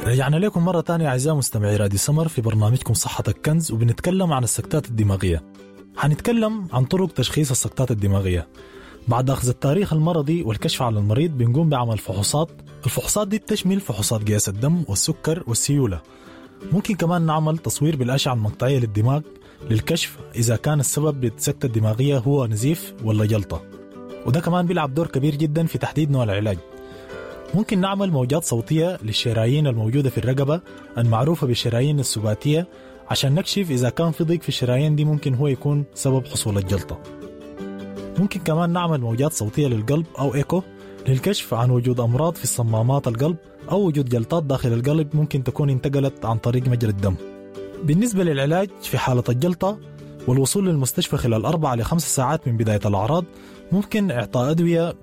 رجعنا لكم مرة تانية أعزائي مستمعي راديو سمر في برنامجكم صحة الكنز وبنتكلم عن السكتات الدماغية حنتكلم عن طرق تشخيص السكتات الدماغية بعد أخذ التاريخ المرضي والكشف على المريض بنقوم بعمل فحوصات الفحوصات دي بتشمل فحوصات قياس الدم والسكر والسيولة ممكن كمان نعمل تصوير بالأشعة المقطعية للدماغ للكشف إذا كان السبب بالسكتة الدماغية هو نزيف ولا جلطة وده كمان بيلعب دور كبير جدا في تحديد نوع العلاج ممكن نعمل موجات صوتية للشرايين الموجودة في الرقبة المعروفة بالشرايين السباتية عشان نكشف إذا كان في ضيق في الشرايين دي ممكن هو يكون سبب حصول الجلطة ممكن كمان نعمل موجات صوتية للقلب أو إيكو للكشف عن وجود أمراض في صمامات القلب أو وجود جلطات داخل القلب ممكن تكون انتقلت عن طريق مجرى الدم بالنسبة للعلاج في حالة الجلطة والوصول للمستشفى خلال أربعة لخمس ساعات من بداية الأعراض ممكن إعطاء أدوية